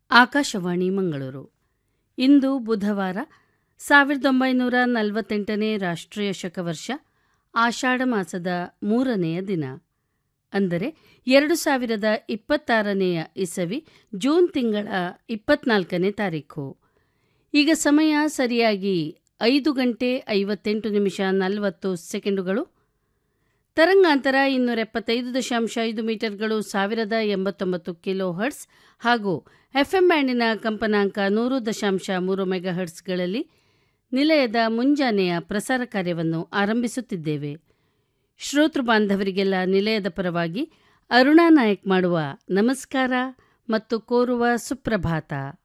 ಆಕಾಶವಾಣಿ ಮಂಗಳೂರು ಇಂದು ಬುಧವಾರ ಸಾವಿರದ ಒಂಬೈನೂರ ನಲವತ್ತೆಂಟನೇ ರಾಷ್ಟ್ರೀಯ ಶಕವರ್ಷ ಆಷಾಢ ಮಾಸದ ಮೂರನೆಯ ದಿನ ಅಂದರೆ ಎರಡು ಸಾವಿರದ ಇಪ್ಪತ್ತಾರನೆಯ ಇಸವಿ ಜೂನ್ ತಿಂಗಳ ಇಪ್ಪತ್ನಾಲ್ಕನೇ ತಾರೀಖು ಈಗ ಸಮಯ ಸರಿಯಾಗಿ ಐದು ಗಂಟೆ ಐವತ್ತೆಂಟು ನಿಮಿಷ ನಲವತ್ತು ಸೆಕೆಂಡುಗಳು ತರಂಗಾಂತರ ಇನ್ನೂರ ಎಪ್ಪತ್ತೈದು ದಶಾಂಶ ಐದು ಮೀಟರ್ಗಳು ಸಾವಿರದ ಎಂಬತ್ತೊಂಬತ್ತು ಕಿಲೋ ಹರ್ಟ್ಸ್ ಹಾಗೂ ಎಫ್ಎಂ ಬ್ಯಾಂಡಿನ ಕಂಪನಾಂಕ ನೂರು ದಶಾಂಶ ಮೂರು ಮೆಗಾ ಹರ್ಟ್ಸ್ಗಳಲ್ಲಿ ನಿಲಯದ ಮುಂಜಾನೆಯ ಪ್ರಸಾರ ಕಾರ್ಯವನ್ನು ಆರಂಭಿಸುತ್ತಿದ್ದೇವೆ ಶ್ರೋತೃ ಬಾಂಧವರಿಗೆಲ್ಲ ನಿಲಯದ ಪರವಾಗಿ ಅರುಣಾ ನಾಯಕ್ ಮಾಡುವ ನಮಸ್ಕಾರ ಮತ್ತು ಕೋರುವ ಸುಪ್ರಭಾತ